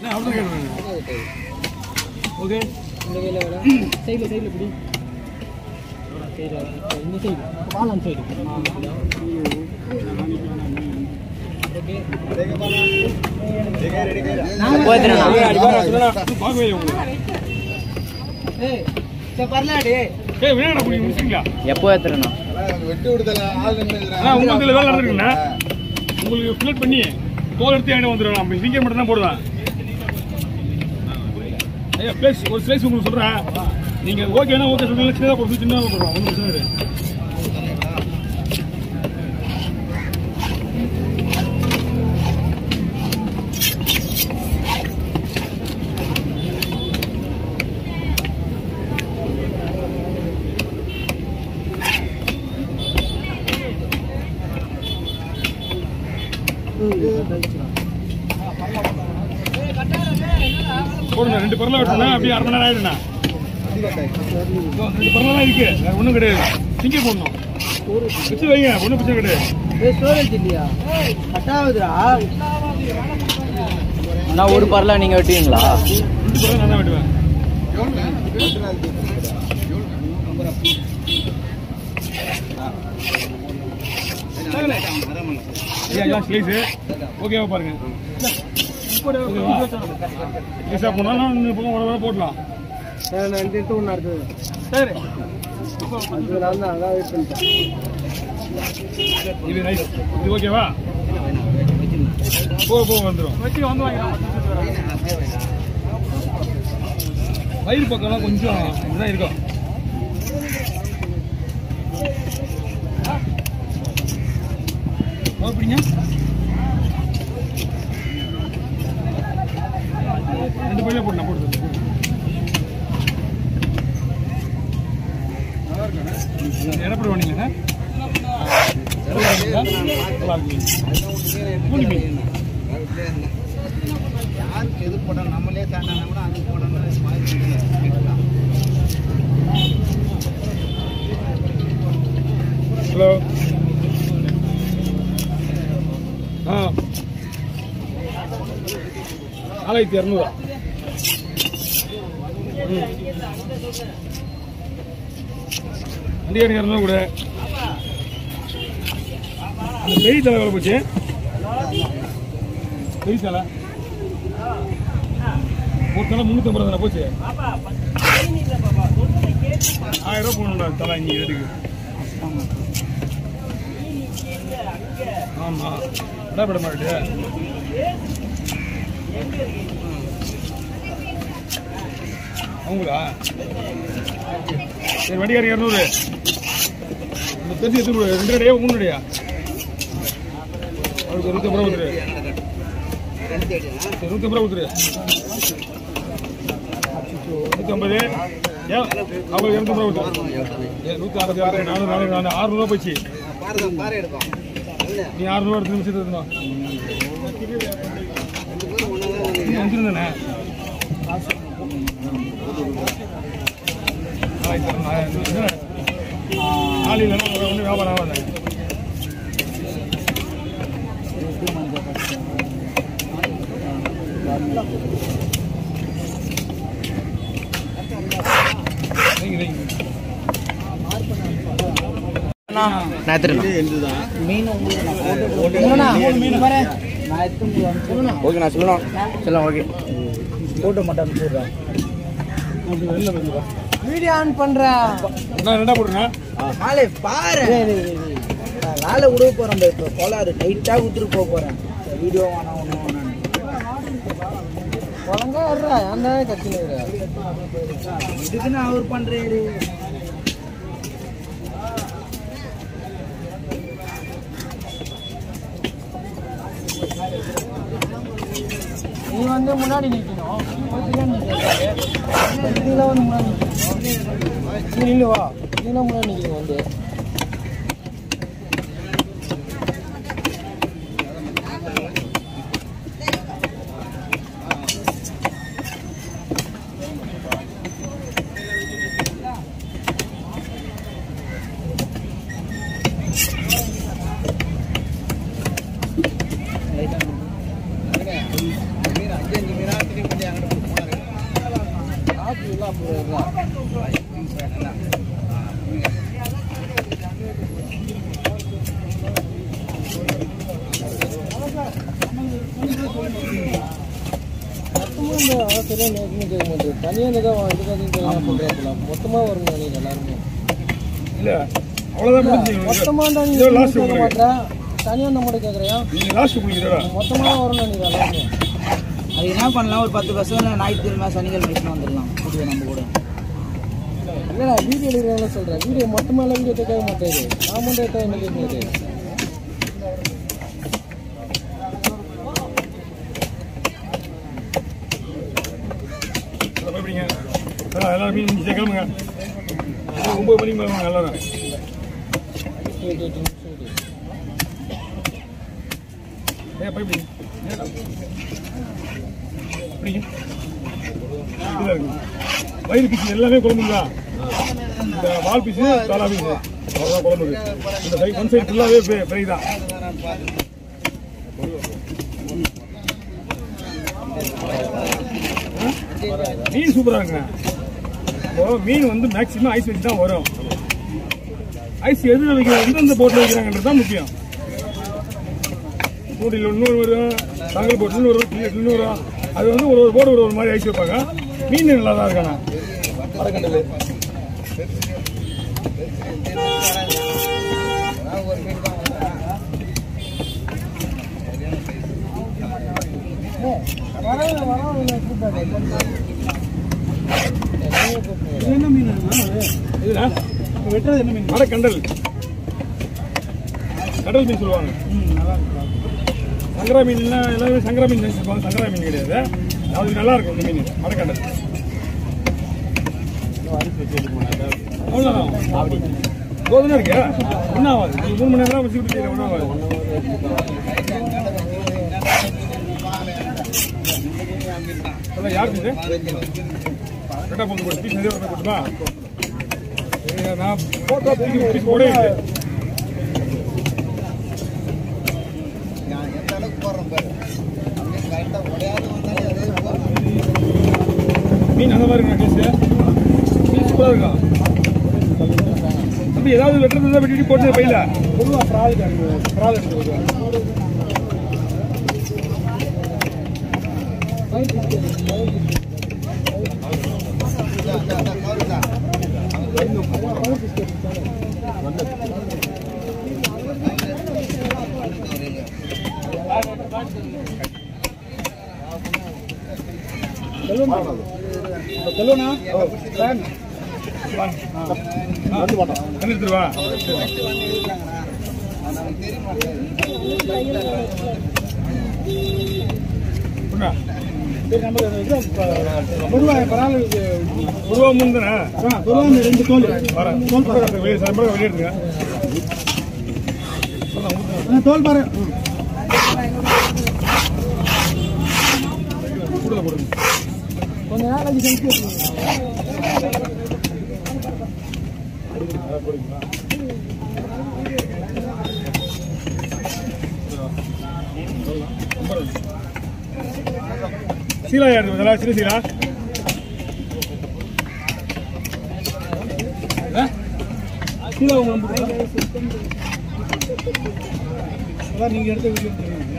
என்ன அவ்வளோ கேட்குறேன் ஓகே இந்த வேலை வேலை சைடில் சைடில் பிடி சைடில் இந்த சைடு வாழம் சைடு ஓகே பார்க்கவே இல்லை உங்களுக்கு ஏய் சரி பரலாடி ஏய் விளையாட முடியும் முடிச்சிங்களா எப்போ ஏத்துறேண்ணா வெட்டி விடுதல ஆள் நின்று அண்ணா உங்க இதில் வேலை நடந்துருக்குண்ணா உங்களுக்கு ஃபில்லட் பண்ணி தோல் எடுத்து என்கிட்ட வந்துடும் நம்ம ஸ்டிக்கர் மட்டும் தான் போடுவேன் ஐயா பிளேஸ் ஒரு ஸ்லைஸ் உங்களுக்கு சொல்கிறேன் நீங்கள் ஓகேனா ஓகே சொல்லுங்க சின்னதாக போடுறது சின்னதாக போடுவோம் ஒன்றும் பிரச்சனை இல்லை போடுங்க ரெண்டு பரல வெட்டணும்னா அப்படியே அரை மணி நேரம் ஆயிடுண்ணா இதோ ரெண்டு பரலாம் இருக்கு வேற ஒன்றும் கிடையாது சிங்க போடணும் வச்சு வைங்க ஒன்றும் பிரச்சனை கிடையாது ஏய் ஸ்டோரேஜ் இல்லையா கட்டாகுதுடா அண்ணா ஒரு பரலா நீங்க வெட்டுவீங்களா ரெண்டு பரலாம் நான் தான் வெட்டுவேன் ஐயா ஐயா ஸ்லைஸு ஓகேவா பாருங்க ஓகேவா ஸ்லைஸாக போனாலும் இன்னும் பக்கம் வர வர போடலாம் நான் திட்டு ஒன்று அடுத்தது சரி அது நான் தான் அதான் வெயிட் பண்ணிட்டேன் இது ரைஸ் இது ஓகேவா போக போக வந்துடும் வச்சு வந்து வயிறு பக்கம்லாம் கொஞ்சம் இப்படிதான் இருக்கும் அப்படிங்க ரெண்டு பையில போட்டு போட்டு எடப்படி பண்ணீங்க யாருக்கு எது போடணும் நம்மளே தாண்டானா கூட அது போடணும் இது மாதிரி கேட்கலாம் ஹலோ ஆ நாலாயிரத்தி இரநூறுவா ம் வண்டிக்காரங்க இரநூறு கூட அந்த பெரிய தலை எவ்வளோ போச்சு பெரிய தலை ஒரு தலை முந்நூற்றம்பது தானே போச்சு ஆயிரம் ரூபா போகணும்டா தலை இங்கே எடுக்கு ஆமா விடப்பட மாட்டே அவங்களா சரி வண்டிக்காரங்க இரநூறு இந்த தெரிஞ்சு எடுத்து கொடு. ரெண்டு அடையா மூணு அடையா அவருக்கு ஒரு நூற்றம்பது ரூபா கொடுத்துரு சரி, நூற்றம்பது ரூபா கொடுத்துரு நூற்றம்பது ஏன் அவங்களுக்கு இரநூத்தம்பது ரூபா கொடுத்துரு ஏன் நூற்றி அறுபத்தி ஆறு நானூறு நானூறு நானூறு ஆறுநூறுவா போச்சு பாருங்க பாரு எடுக்கும் இல்ல நீ அறுநூறுவா எடுத்து நிமிஷம் எடுத்துனோம் வந்துருந்தேண்ணே நாலு இல்லைன்னா ஒன்றும் வியாபாரம் ஆகாது வைங்க, வைங்க. நான் எடுத்துறேண்ணா மீன் உங்களுக்கு நான் போட்டு மீன் பாரு நான் எடுத்து சொல்லுண்ணா ஓகே நான் சொல்லணும் சொல்லலாம் ஓகே போட்டு மட்டும் அனுப்பிடுறேன் அப்படி வெளில வந்துடா. வீடியோ ஆன் பண்றேன் நான் ரெண்டா போடுங்க நாளே பாரு நான் வேலை விட போறேன் இப்போ கோளாறு டைட்டா விட்டுட்டு போக போறேன் வீடியோ வேணாம் ஒன்றும் வேணாம் ஒழுங்கா வர்றா ஏன் தான் கத்தினு இதுக்குன்னு அவர் பண்றாரு நீ வந்து முன்னாடி நிற்கணும் நீலாம் வந்து முன்னாடி நிற்கணும் நீ நில்லு வா நீலாம் முன்னாடி நிற்கணும் வந்து மீன் அஞ்சு அஞ்சு மீனாட்டுக்கு இல்ல அவ்வளவுதான் முடிஞ்சு இதோ லாஸ்ட் உங்களுக்கு நீங்க லாஸ்ட் குடிக்கிறா அது என்ன பண்ணலாம் ஒரு பத்து பசங்க ஞாயிற்றுக்கிழமை சனிக்கிழமை வச்சுன்னு வந்துடலாம் புதிய நம்ம கூட பயப்படிங்க அதான் எல்லாரும் மீன் முடிச்சு கிளம்புங்க ஒன்பது மணிக்கு மேலே வாங்க எல்லாரும் ஏன் பயப்படிங்க ஏன்டா? பிடிங்க இதுல இருக்கு வயிறு பீஸ் எல்லாமே குழம்பு தான் இந்த வால் பீஸு தாலா பீஸு அவ்வளோதான் குழம்பு இந்த சைட் ஒன் சைடு ஃபுல்லாகவே ஃப்ரை தான் மீன் சூப்பராக இருக்குங்க இப்போ மீன் வந்து மேக்ஸிமம் ஐஸ் வச்சு தான் வரும் ஐஸ் எதில் வைக்கிறாங்க எந்தெந்த போட்டில் வைக்கிறாங்கன்றது தான் முக்கியம் தூண்டில் இன்னொரு வரும் தங்கல் போட்டு இன்னொரு வரும் கிளியட் இன்னொரு வரும் அது வந்து ஒரு ஒரு போர்டு ஒரு ஒரு மாதிரி ஐஸ் வைப்பாங்க மீன் நல்லா தான் இருக்காண்ணா மரக்கண்டல் இதுல வெட்டுறது என்ன மீன் மரக்கண்டல் கடல் மீன் சொல்லுவாங்க சங்கரா மீன் எல்லாமே சங்கரா மீன் நினைச்சிருப்பாங்க சங்கரா மீன் கிடையாது அது நல்லா இருக்கும் இந்த மீன் மரக்கண்டல் அவ்வளோதான் கோதுமை இருக்கு ஒன்றும் ஆகாது ஒரு மூணு மணி நேரம் வச்சு விட்டு ஒன்றும் ஆகாது அதான் யாருக்கு இது கரெக்டாக போட்டு போட்டு பீஸ் நிறைய போட்டுமா நான் போட்டோ பீஸ் போடே இல்லை நான் எந்த அளவுக்கு போடுறேன் பாரு அப்படியே கரெக்டாக உடையாது வந்தாலே அதே போதும் மீன் அந்த மாதிரி இருக்கா டேஸ்ட் மீன் சூப்பராக இருக்கா தம்பி ஏதாவது வெட்டுறது தான் வெட்டி போட்டு பையில பொதுவாக ப்ரால் ப்ரால் எடுத்துருக்கு செல்வனா வந்து போட்டோம் தண்ணி எடுத்துருவா பொதுவா முந்தன ரெண்டு தோல் வரேன் தோல் பாரு வெளியே சாயம்பரம் வெளியே எடுத்துங்க தோல் பாரு கூடுதல் போடுங்க சீலா யாரு இதெல்லாம் சின்ன சீலா ஆ? சீலா உங்க நம்பர் அதான் நீங்க எடுத்த வீடியோ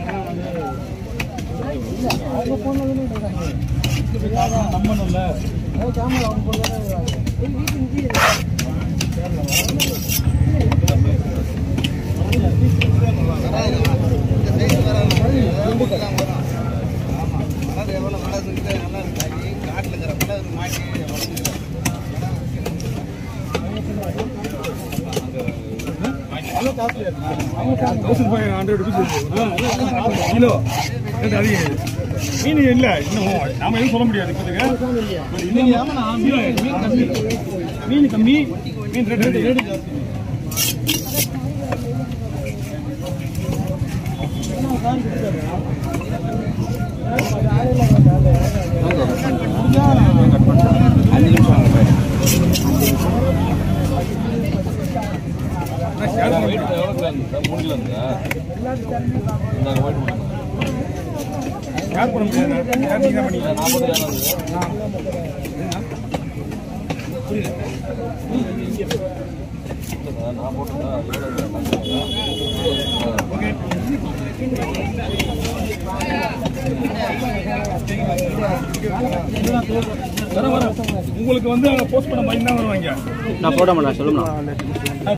நம்பணும்ல இந்த சைடு வர ஆமாம் மலர் எவ்வளோ மலர் இருக்குது நல்லா இருக்கு காட்டில் இருக்கிற மலர் மாட்டி வளர்ந்துருக்கு thousand five hundred rupees kilo rate அதிகம் மீன் இல்லை இன்னும் நாம எதுவும் சொல்ல முடியாது இப்போதுக்கு பட் இன்னும் கிலோ மீன் கம்மி மீன் கம்மி மீன் ரேட் ரேட் யார் பண்ண முடியாது யார் நீங்க தான் பண்ணீங்க வர வர உங்களுக்கு வந்து அங்க போஸ்ட் பண்ண மாதிரி தான் வருவாங்க நான் போட மாட்டேன் சொல்லுங்கண்ணா